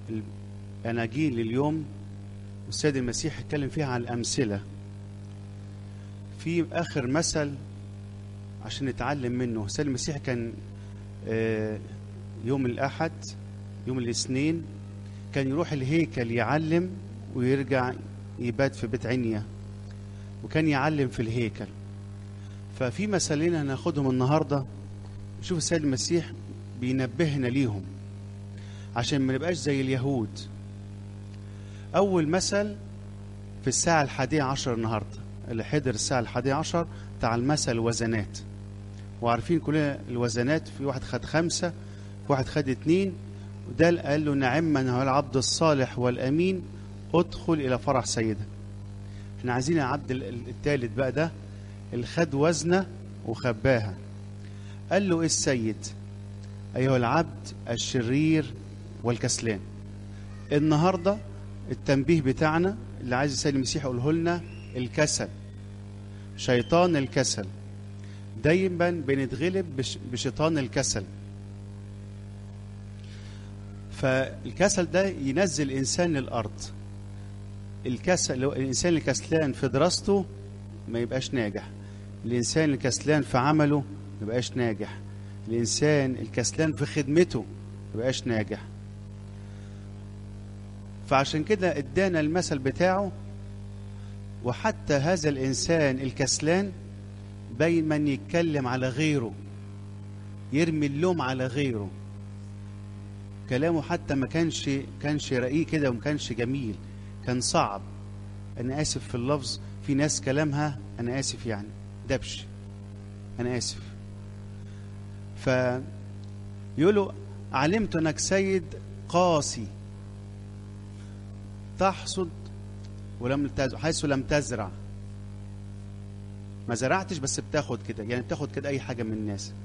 الأناجيل اليوم السيد المسيح اتكلم فيها عن الأمثلة في آخر مثل عشان نتعلم منه السيد المسيح كان آه، يوم الأحد يوم الاثنين كان يروح الهيكل يعلم ويرجع يبات في بيت عنيا وكان يعلم في الهيكل ففي مثلين هناخدهم النهارده نشوف السيد المسيح بينبهنا ليهم عشان ما نبقاش زي اليهود أول مثل في الساعة الحادية عشر النهاردة اللي حضر الساعة الحادية عشر بتاع المثل الوزنات وعارفين كلنا الوزنات في واحد خد خمسة في واحد خد اتنين وده اللي قال له نعم من هو العبد الصالح والأمين ادخل إلى فرح سيدك احنا عايزين العبد ال- ال- التالت بقى ده اللي خد وزنة وخباها قال له ايه السيد أيها العبد الشرير والكسلان النهارده التنبيه بتاعنا اللي عايز السيد المسيح يقوله لنا الكسل شيطان الكسل دايما بنتغلب بش- بشيطان الكسل فالكسل ده ينزل الانسان للارض الكسل لو الانسان الكسلان في دراسته ما يبقاش ناجح الانسان الكسلان في عمله ما يبقاش ناجح الانسان الكسلان في خدمته ما يبقاش ناجح فعشان كده ادانا المثل بتاعه وحتى هذا الانسان الكسلان دايما يتكلم على غيره يرمي اللوم على غيره كلامه حتى ما كانش كانش رقيق كده وما كانش جميل كان صعب انا اسف في اللفظ في ناس كلامها انا اسف يعني دبش انا اسف ف يقولوا علمت انك سيد قاسي تحصد ولم تزرع حيث لم تزرع ما زرعتش بس بتاخد كده يعني بتاخد كده اي حاجه من الناس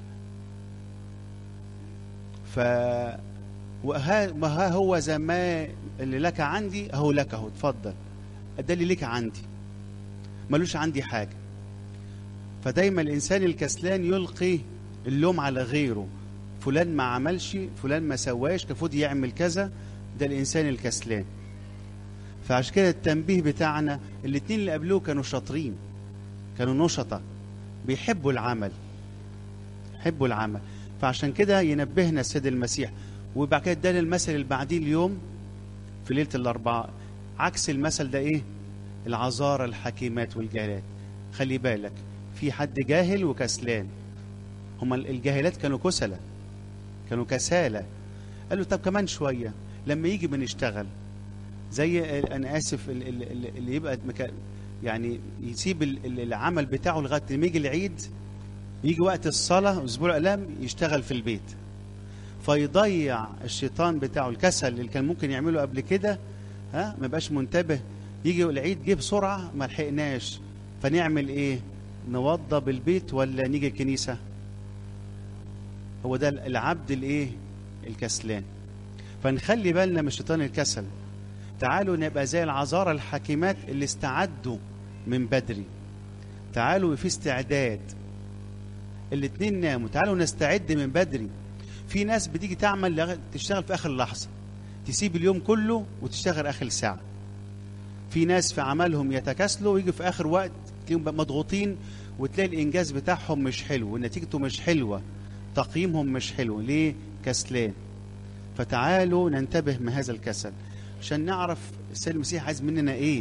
ف وها ما ها هو زي ما اللي لك عندي اهو لك اهو اتفضل ده اللي لك عندي ملوش عندي حاجه فدايما الانسان الكسلان يلقي اللوم على غيره فلان ما عملش فلان ما سواش كان المفروض يعمل كذا ده الانسان الكسلان فعشان كده التنبيه بتاعنا الاتنين اللي قبلوه كانوا شاطرين كانوا نشطة بيحبوا العمل يحبوا العمل فعشان كده ينبهنا السيد المسيح وبعد كده ادانا المثل اللي بعديه اليوم في ليله الاربعاء عكس المثل ده ايه العذارى الحكيمات والجاهلات خلي بالك في حد جاهل وكسلان هما الجاهلات كانوا كسلة كانوا كسالى قال له طب كمان شويه لما يجي بنشتغل زي ال- انا اسف ال- ال- ال- اللي يبقى مكا يعني يسيب ال- ال- العمل بتاعه لغايه لما يجي العيد يجي وقت الصلاه اسبوع الالام يشتغل في البيت فيضيع الشيطان بتاعه الكسل اللي كان ممكن يعمله قبل كده ها ما يبقاش منتبه يجي العيد جه بسرعه ما لحقناش فنعمل ايه نوضب البيت ولا نيجي الكنيسه هو ده العبد الايه الكسلان فنخلي بالنا من شيطان الكسل تعالوا نبقى زي العذارى الحكيمات اللي استعدوا من بدري تعالوا في استعداد الاتنين ناموا تعالوا نستعد من بدري في ناس بتيجي تعمل لغ- تشتغل في اخر لحظه تسيب اليوم كله وتشتغل اخر ساعه في ناس في عملهم يتكاسلوا ويجي في اخر وقت تلاقيهم بقى مضغوطين وتلاقي الانجاز بتاعهم مش حلو ونتيجته مش حلوه تقييمهم مش حلو ليه كسلان فتعالوا ننتبه من هذا الكسل عشان نعرف السيد المسيح عايز مننا ايه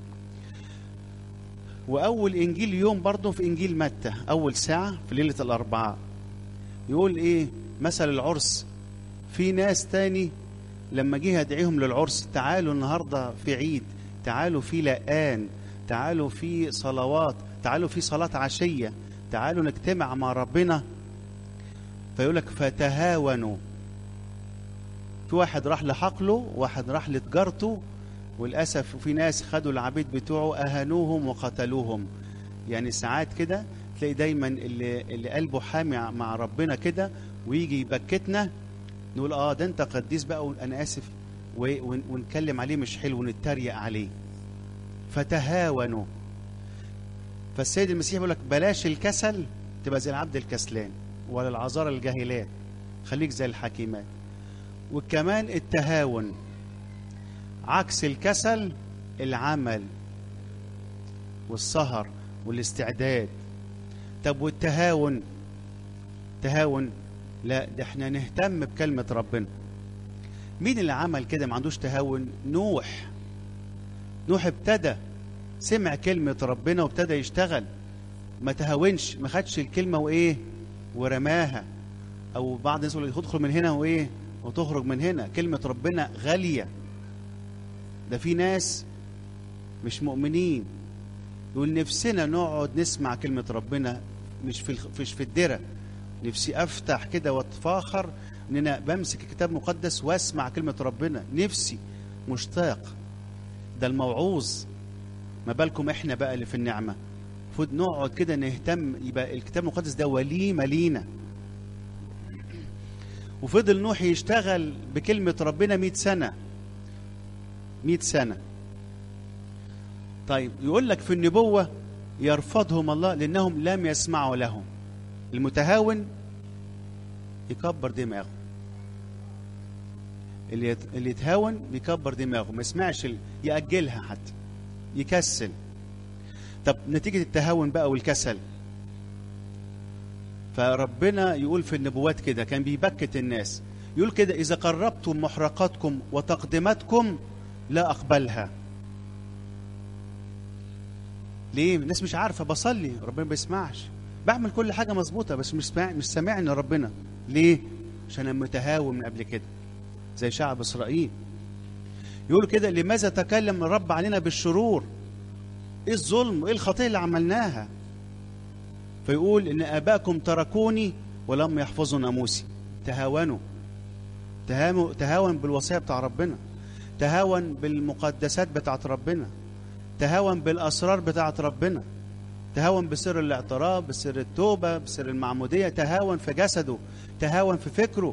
واول انجيل يوم برضه في انجيل متى اول ساعه في ليله الاربعاء يقول ايه مثل العرس في ناس تاني لما جه يدعيهم للعرس تعالوا النهارده في عيد تعالوا في لقان تعالوا في صلوات تعالوا في صلاه عشيه تعالوا نجتمع مع ربنا فيقول لك فتهاونوا في واحد راح لحقله واحد راح لتجارته وللاسف في ناس خدوا العبيد بتوعه اهانوهم وقتلوهم يعني ساعات كده تلاقي دايما اللي, اللي قلبه حامي مع ربنا كده ويجي يبكتنا نقول اه ده انت قديس بقى انا اسف و- ون- ونتكلم عليه مش حلو ونتريق عليه فتهاونوا فالسيد المسيح بيقول لك بلاش الكسل تبقى زي العبد الكسلان ولا العذارى الجاهلات خليك زي الحكيمات وكمان التهاون عكس الكسل العمل والسهر والاستعداد طب والتهاون تهاون لا ده احنا نهتم بكلمة ربنا مين اللي عمل كده ما عندوش تهاون نوح نوح ابتدى سمع كلمة ربنا وابتدى يشتغل ما تهاونش ما خدش الكلمة وايه ورماها او بعض الناس يقول تدخل من هنا وايه وتخرج من هنا كلمة ربنا غالية ده في ناس مش مؤمنين يقول نفسنا نقعد نسمع كلمة ربنا مش في الخ- مش في الدرة نفسي افتح كده واتفاخر ان انا بمسك الكتاب المقدس واسمع كلمة ربنا نفسي مشتاق ده الموعوظ ما بالكم احنا بقى اللي في النعمة المفروض نقعد كده نهتم يبقى الكتاب المقدس ده وليمة لينا وفضل نوح يشتغل بكلمة ربنا مئة سنة مئة سنة طيب يقول لك في النبوة يرفضهم الله لأنهم لم يسمعوا لهم المتهاون يكبر دماغه اللي يت- اللي يتهاون بيكبر دماغه ما يسمعش ال- يأجلها حتى يكسل طب نتيجة التهاون بقى والكسل فربنا يقول في النبوات كده كان بيبكت الناس يقول كده إذا قربتم محرقاتكم وتقدماتكم لا أقبلها ليه الناس مش عارفة بصلي ربنا ما بيسمعش بعمل كل حاجة مظبوطة بس مش سامع مش سامعني ربنا ليه عشان أنا متهاون من قبل كده زي شعب إسرائيل يقول كده لماذا تكلم الرب علينا بالشرور ايه الظلم وايه الخطيه اللي عملناها فيقول ان اباكم تركوني ولم يحفظوا ناموسي تهاونوا تهاونوا تهاون بالوصيه بتاع ربنا تهاون بالمقدسات بتاعت ربنا تهاون بالاسرار بتاعت ربنا تهاون بسر الاعتراف بسر التوبه بسر المعموديه تهاون في جسده تهاون في فكره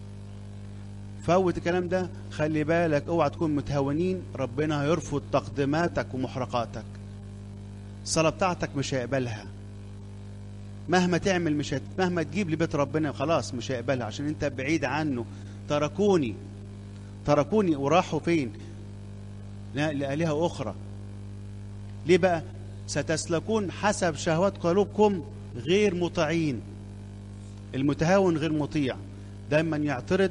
فوت الكلام ده خلي بالك اوعى تكون متهاونين ربنا هيرفض تقديماتك ومحرقاتك الصلاه بتاعتك مش هيقبلها مهما تعمل مش هت... مهما تجيب لبيت ربنا خلاص مش هيقبلها عشان انت بعيد عنه تركوني تركوني وراحوا فين لا لآلهة أخرى ليه بقى ستسلكون حسب شهوات قلوبكم غير مطيعين المتهاون غير مطيع دايما يعترض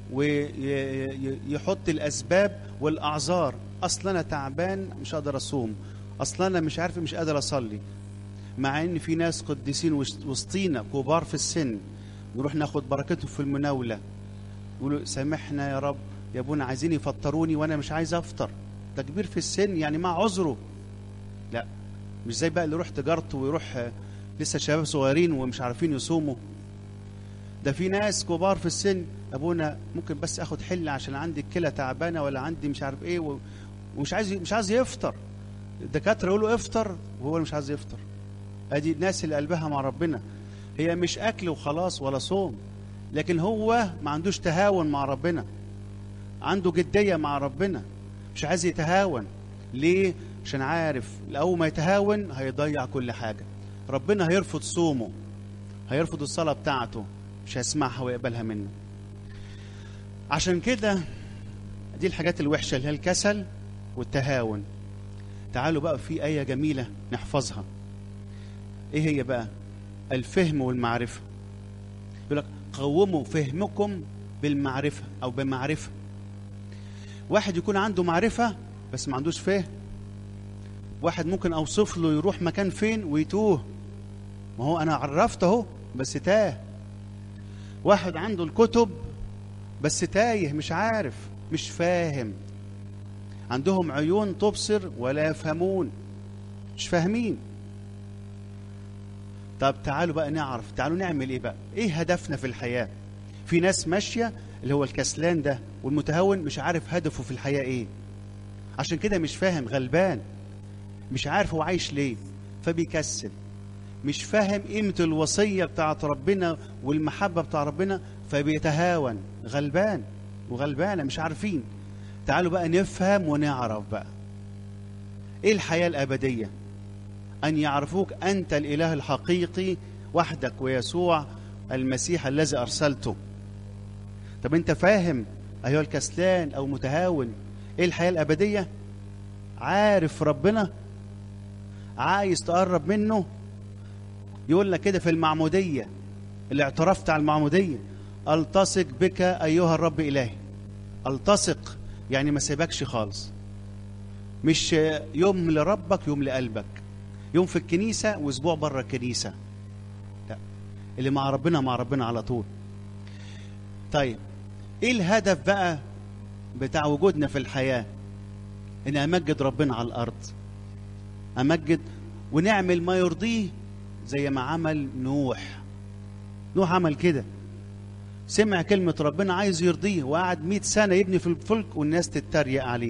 ويحط الاسباب والاعذار اصلا انا تعبان مش قادر اصوم اصلا انا مش عارف مش قادر اصلي مع ان في ناس قديسين وسط- وسطينا كبار في السن نروح ناخد بركتهم في المناوله يقولوا سامحنا يا رب يا ابونا عايزين يفطروني وانا مش عايز افطر ده كبير في السن يعني مع عذره لا مش زي بقى اللي يروح تجارته ويروح آه، لسه شباب صغيرين ومش عارفين يصوموا ده في ناس كبار في السن ابونا ممكن بس اخد حله عشان عندي الكلى تعبانه ولا عندي مش عارف ايه و- ومش عايز مش عايز يفطر الدكاتره يقولوا افطر وهو مش عايز يفطر ادي الناس اللي قلبها مع ربنا هي مش اكل وخلاص ولا صوم لكن هو ما عندوش تهاون مع ربنا عنده جديه مع ربنا مش عايز يتهاون ليه عشان عارف اول ما يتهاون هيضيع كل حاجه ربنا هيرفض صومه هيرفض الصلاه بتاعته مش هيسمعها ويقبلها منه عشان كده دي الحاجات الوحشه اللي هي الكسل والتهاون تعالوا بقى في ايه جميله نحفظها ايه هي بقى الفهم والمعرفه يقول لك قوموا فهمكم بالمعرفه او بمعرفه واحد يكون عنده معرفه بس ما عندوش فهم واحد ممكن اوصف له يروح مكان فين ويتوه ما هو انا عرفت اهو بس تاه واحد عنده الكتب بس تايه مش عارف مش فاهم عندهم عيون تبصر ولا يفهمون مش فاهمين طب تعالوا بقى نعرف تعالوا نعمل ايه بقى ايه هدفنا في الحياة في ناس ماشية اللي هو الكسلان ده والمتهاون مش عارف هدفه في الحياة ايه عشان كده مش فاهم غلبان مش عارف هو عايش ليه فبيكسل مش فاهم قيمة الوصية بتاعت ربنا والمحبة بتاع ربنا فبيتهاون غلبان وغلبانة مش عارفين تعالوا بقى نفهم ونعرف بقى ايه الحياة الأبدية أن يعرفوك أنت الإله الحقيقي وحدك ويسوع المسيح الذي أرسلته طب أنت فاهم ايها الكسلان او متهاون ايه الحياه الابديه عارف ربنا عايز تقرب منه يقول لك كده في المعموديه الاعتراف بتاع المعموديه التصق بك ايها الرب الهي التصق يعني ما سيبكش خالص مش يوم لربك يوم لقلبك يوم في الكنيسه واسبوع بره الكنيسه لا اللي مع ربنا مع ربنا على طول طيب ايه الهدف بقى بتاع وجودنا في الحياه ان امجد ربنا على الارض امجد ونعمل ما يرضيه زي ما عمل نوح نوح عمل كده سمع كلمة ربنا عايز يرضيه وقعد مئة سنة يبني في الفلك والناس تتريق عليه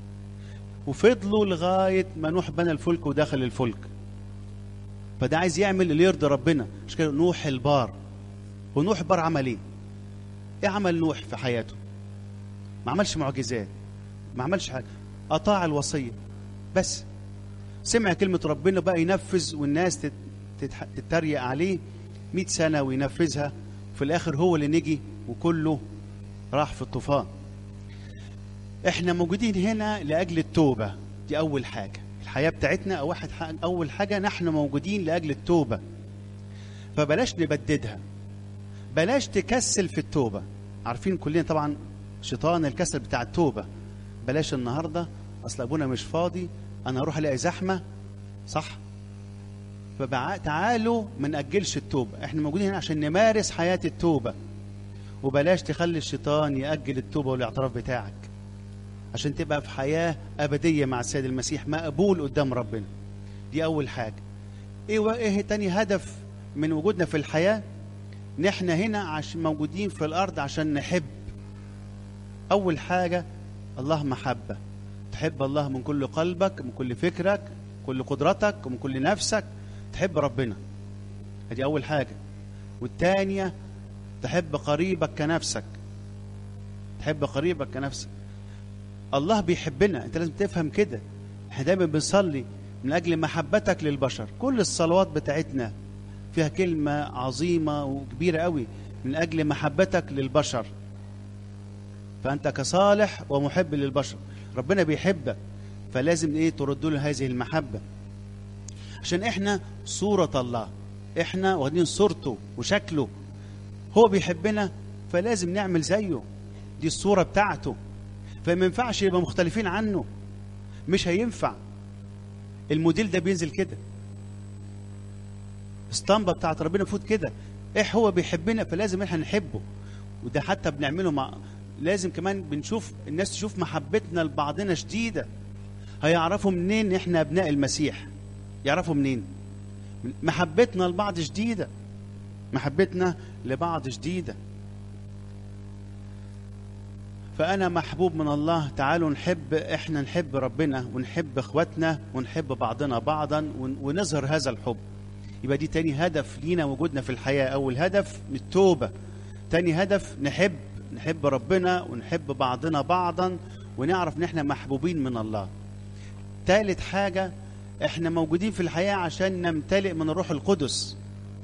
وفضلوا لغاية ما نوح بنى الفلك ودخل الفلك فده عايز يعمل اللي يرضي ربنا مش كده نوح البار ونوح بار عمل ايه؟ ايه عمل نوح في حياته؟ ما عملش معجزات ما عملش حاجة أطاع الوصية بس سمع كلمة ربنا بقى ينفذ والناس تت- تتح- تتريق عليه مئة سنة وينفذها في الآخر هو اللي نجي وكله راح في الطوفان احنا موجودين هنا لأجل التوبة دي أول حاجة الحياة بتاعتنا أو واحد حاجة أول حاجة نحن موجودين لأجل التوبة فبلاش نبددها بلاش تكسل في التوبة عارفين كلنا طبعا شيطان الكسل بتاع التوبة بلاش النهاردة أصل أبونا مش فاضي أنا أروح ألاقي زحمة صح فتعالوا ما نأجلش التوبة احنا موجودين هنا عشان نمارس حياة التوبة وبلاش تخلي الشيطان يأجل التوبة والاعتراف بتاعك عشان تبقى في حياة أبدية مع السيد المسيح مقبول قدام ربنا دي أول حاجة إيه و- إيه تاني هدف من وجودنا في الحياة نحن هنا عشان موجودين في الأرض عشان نحب أول حاجة الله محبة تحب الله من كل قلبك من كل فكرك كل قدرتك ومن كل نفسك تحب ربنا دي أول حاجة والتانية تحب قريبك كنفسك تحب قريبك كنفسك الله بيحبنا انت لازم تفهم كده احنا دايما بنصلي من اجل محبتك للبشر كل الصلوات بتاعتنا فيها كلمة عظيمة وكبيرة قوي من اجل محبتك للبشر فانت كصالح ومحب للبشر ربنا بيحبك فلازم ايه ترد له هذه المحبة عشان احنا صورة الله احنا واخدين صورته وشكله هو بيحبنا فلازم نعمل زيه دي الصورة بتاعته فما ينفعش يبقى مختلفين عنه مش هينفع الموديل ده بينزل كده اسطمبة بتاعت ربنا فوت كده ايه هو بيحبنا فلازم احنا نحبه وده حتى بنعمله مع لازم كمان بنشوف الناس تشوف محبتنا لبعضنا شديدة هيعرفوا منين احنا ابناء المسيح يعرفوا منين محبتنا لبعض شديدة محبتنا لبعض شديده فأنا محبوب من الله تعالوا نحب إحنا نحب ربنا ونحب إخواتنا ونحب بعضنا بعضا ون- ونظهر هذا الحب يبقى دي تاني هدف لينا وجودنا في الحياة أول هدف التوبة تاني هدف نحب نحب ربنا ونحب بعضنا بعضا ونعرف إن إحنا محبوبين من الله تالت حاجة إحنا موجودين في الحياة عشان نمتلئ من الروح القدس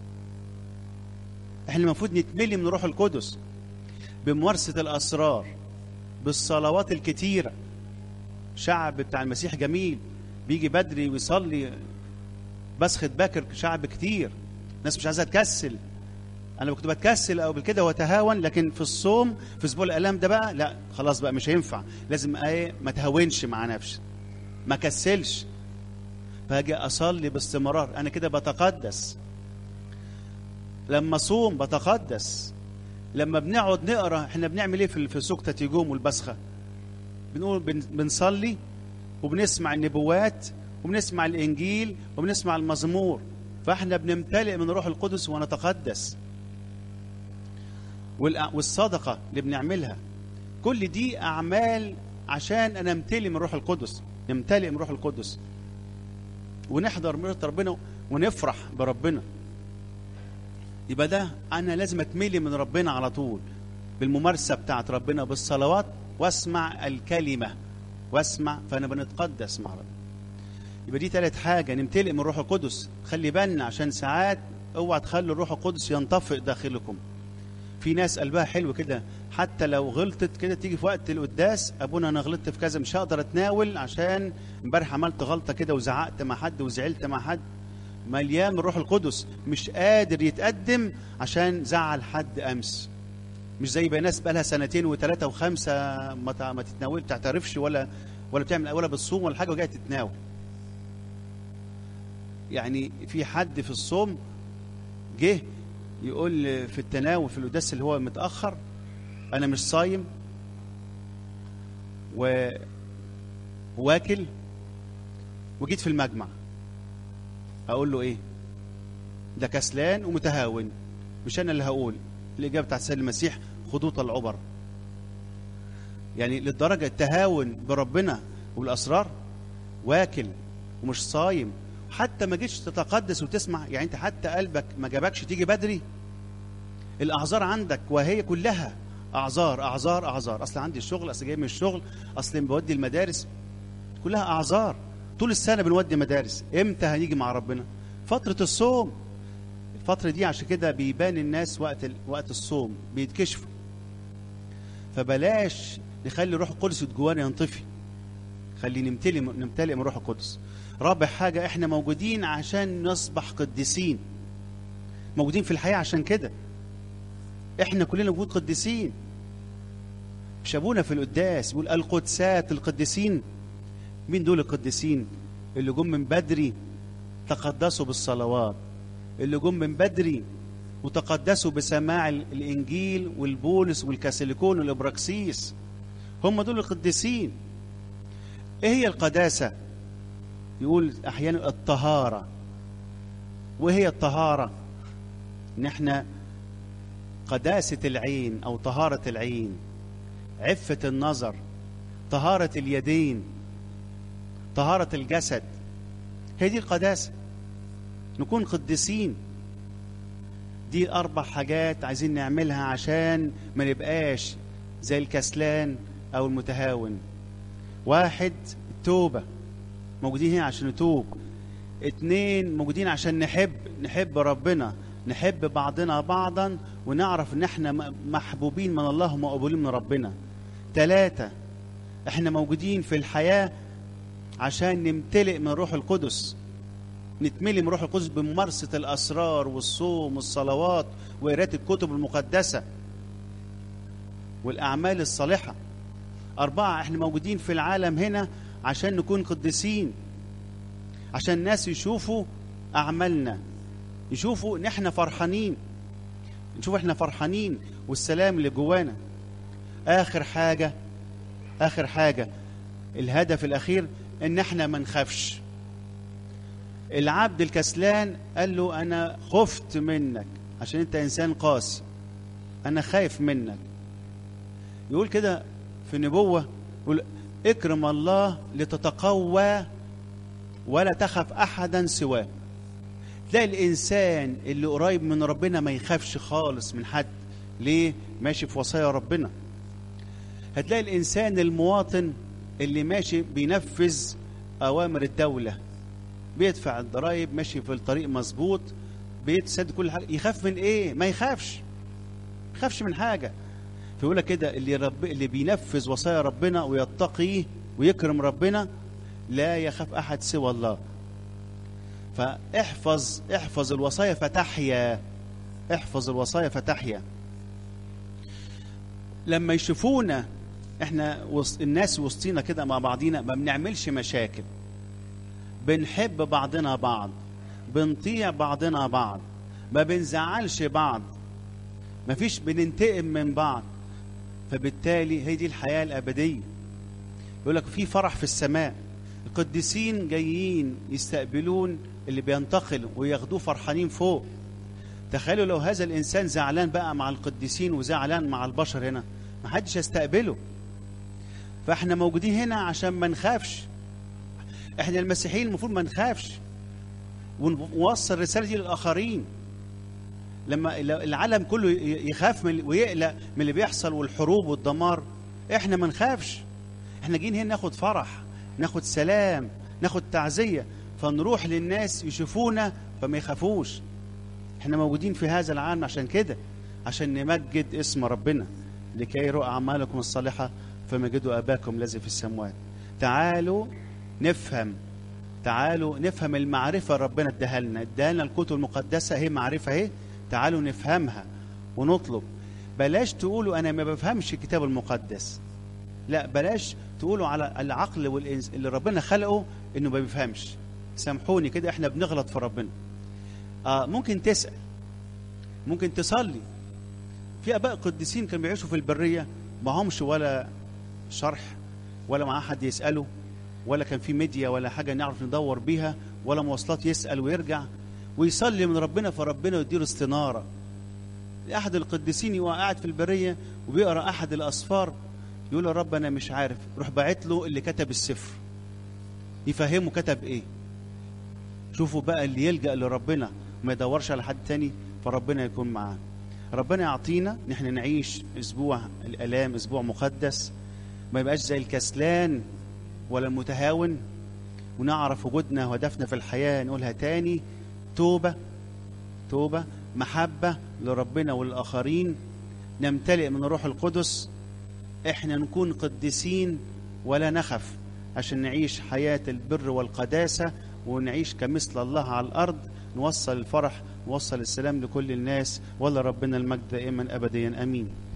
إحنا المفروض نتملي من الروح القدس بممارسة الأسرار بالصلوات الكتيرة شعب بتاع المسيح جميل بيجي بدري ويصلي بسخة باكر شعب كتير ناس مش عايزة تكسل أنا كنت بتكسل أو بالكده وأتهاون لكن في الصوم في أسبوع الآلام ده بقى لا خلاص بقى مش هينفع لازم إيه ما تهاونش مع نفسي ما كسلش فاجي أصلي باستمرار أنا كده بتقدس لما أصوم بتقدس لما بنقعد نقرا احنا بنعمل ايه في في سوق تيجوم والبسخه بنقول بن بنصلي وبنسمع النبوات وبنسمع الانجيل وبنسمع المزمور فاحنا بنمتلئ من روح القدس ونتقدس والأ- والصدقه اللي بنعملها كل دي اعمال عشان انا امتلئ من روح القدس نمتلئ من روح القدس ونحضر مرة ربنا ونفرح بربنا يبقى ده انا لازم اتملي من ربنا على طول بالممارسه بتاعت ربنا بالصلوات واسمع الكلمه واسمع فانا بنتقدس مع ربنا يبقى دي ثالث حاجه نمتلئ من الروح القدس خلي بالنا عشان ساعات اوعى تخلوا الروح القدس ينطفئ داخلكم في ناس قلبها حلو كده حتى لو غلطت كده تيجي في وقت القداس ابونا انا غلطت في كذا مش هقدر اتناول عشان امبارح عملت غلطه كده وزعقت مع حد وزعلت مع حد مليان من الروح القدس مش قادر يتقدم عشان زعل حد امس مش زي بقى ناس بقى لها سنتين وثلاثه وخمسه ما تع- ما تتناول تعترفش ولا ولا بتعمل ولا بتصوم ولا حاجه وجايه تتناول يعني في حد في الصوم جه يقول في التناول في القداس اللي هو متاخر انا مش صايم و واكل وجيت في المجمع اقول له ايه ده كسلان ومتهاون مش انا اللي هقول الاجابه بتاعت السيد المسيح خطوط العبر يعني للدرجه التهاون بربنا والاسرار واكل ومش صايم حتى ما جيتش تتقدس وتسمع يعني انت حتى قلبك ما جابكش تيجي بدري الاعذار عندك وهي كلها اعذار اعذار اعذار اصل عندي الشغل اصل جاي من الشغل اصل بودي المدارس كلها اعذار طول السنه بنودي مدارس امتى هنيجي مع ربنا فتره الصوم الفتره دي عشان كده بيبان الناس وقت ال- وقت الصوم بيتكشفوا فبلاش نخلي روح القدس جوانا ينطفي خلي نمتلي نمتلئ من روح القدس رابع حاجه احنا موجودين عشان نصبح قديسين موجودين في الحياه عشان كده احنا كلنا وجود قديسين مش ابونا في القداس بيقول القدسات القديسين مين دول القديسين اللي جم من بدري تقدسوا بالصلوات اللي جم من بدري وتقدسوا بسماع ال- الانجيل والبولس والكاثوليكون والابراكسيس هم دول القديسين ايه هي القداسه يقول احيانا الطهاره وايه هي الطهاره ان احنا قداسه العين او طهاره العين عفه النظر طهاره اليدين طهاره الجسد هي دي القداسه نكون قديسين دي اربع حاجات عايزين نعملها عشان ما نبقاش زي الكسلان او المتهاون واحد التوبه موجودين هنا عشان نتوب اتنين موجودين عشان نحب نحب ربنا نحب بعضنا بعضا ونعرف ان احنا م- محبوبين من الله ومقبولين من ربنا تلاتة احنا موجودين في الحياة عشان نمتلئ من روح القدس نتملي من روح القدس بممارسة الأسرار والصوم والصلوات وقراءة الكتب المقدسة والأعمال الصالحة أربعة احنا موجودين في العالم هنا عشان نكون قديسين عشان الناس يشوفوا أعمالنا يشوفوا إن احنا فرحانين نشوف احنا فرحانين والسلام اللي جوانا آخر حاجة آخر حاجة الهدف الأخير إن احنا ما نخافش العبد الكسلان قال له أنا خفت منك عشان أنت إنسان قاسي أنا خايف منك يقول كده في نبوة يقول اكرم الله لتتقوى ولا تخف أحدا سواه تلاقي الإنسان اللي قريب من ربنا ما يخافش خالص من حد ليه ماشي في وصايا ربنا هتلاقي الإنسان المواطن اللي ماشي بينفذ أوامر الدولة بيدفع الضرائب ماشي في الطريق مظبوط بيتسد كل حاجة يخاف من إيه ما يخافش ما يخافش من حاجة فيقول لك كده اللي رب اللي بينفذ وصايا ربنا ويتقيه ويكرم ربنا لا يخاف أحد سوى الله فاحفظ احفظ الوصايا فتحيا احفظ الوصايا فتحيا لما يشوفونا احنا وسط الناس وسطينا كده مع بعضينا ما بنعملش مشاكل بنحب بعضنا بعض بنطيع بعضنا بعض ما بنزعلش بعض ما فيش بننتقم من بعض فبالتالي هي دي الحياة الأبدية يقول لك في فرح في السماء القديسين جايين يستقبلون اللي بينتقل وياخدوه فرحانين فوق تخيلوا لو هذا الإنسان زعلان بقى مع القديسين وزعلان مع البشر هنا ما حدش يستقبله فاحنا موجودين هنا عشان ما نخافش احنا المسيحيين المفروض ما نخافش ونوصل الرسالة دي للآخرين لما العالم كله يخاف من ويقلق من اللي بيحصل والحروب والدمار احنا ما نخافش احنا جايين هنا ناخد فرح ناخد سلام ناخد تعزية فنروح للناس يشوفونا فما يخافوش احنا موجودين في هذا العالم عشان كده عشان نمجد اسم ربنا لكي يروا أعمالكم الصالحة فمجدوا أباكم الذي في السماوات تعالوا نفهم تعالوا نفهم المعرفة ربنا اداها لنا اداها لنا الكتب المقدسة هي معرفة اهي تعالوا نفهمها ونطلب بلاش تقولوا أنا ما بفهمش الكتاب المقدس لا بلاش تقولوا على العقل والإنس اللي ربنا خلقه إنه ما بيفهمش سامحوني كده احنا بنغلط في ربنا آه ممكن تسأل ممكن تصلي في اباء قديسين كانوا بيعيشوا في البريه معهمش ولا شرح ولا معاه حد يساله ولا كان في ميديا ولا حاجه نعرف ندور بيها ولا مواصلات يسال ويرجع ويصلي من ربنا فربنا يديله استناره احد القديسين يبقى قاعد في البريه وبيقرا احد الاسفار يقول يا رب انا مش عارف روح باعت له اللي كتب السفر يفهمه كتب ايه شوفوا بقى اللي يلجأ لربنا وما يدورش على حد تاني فربنا يكون معاه ربنا يعطينا ان احنا نعيش اسبوع الالام اسبوع مقدس ما يبقاش زي الكسلان ولا المتهاون ونعرف وجودنا وهدفنا في الحياه نقولها تاني توبه توبه محبه لربنا والاخرين نمتلئ من الروح القدس احنا نكون قديسين ولا نخف عشان نعيش حياه البر والقداسه ونعيش كمثل الله على الارض نوصل الفرح نوصل السلام لكل الناس ولا ربنا المجد دائما ابديا امين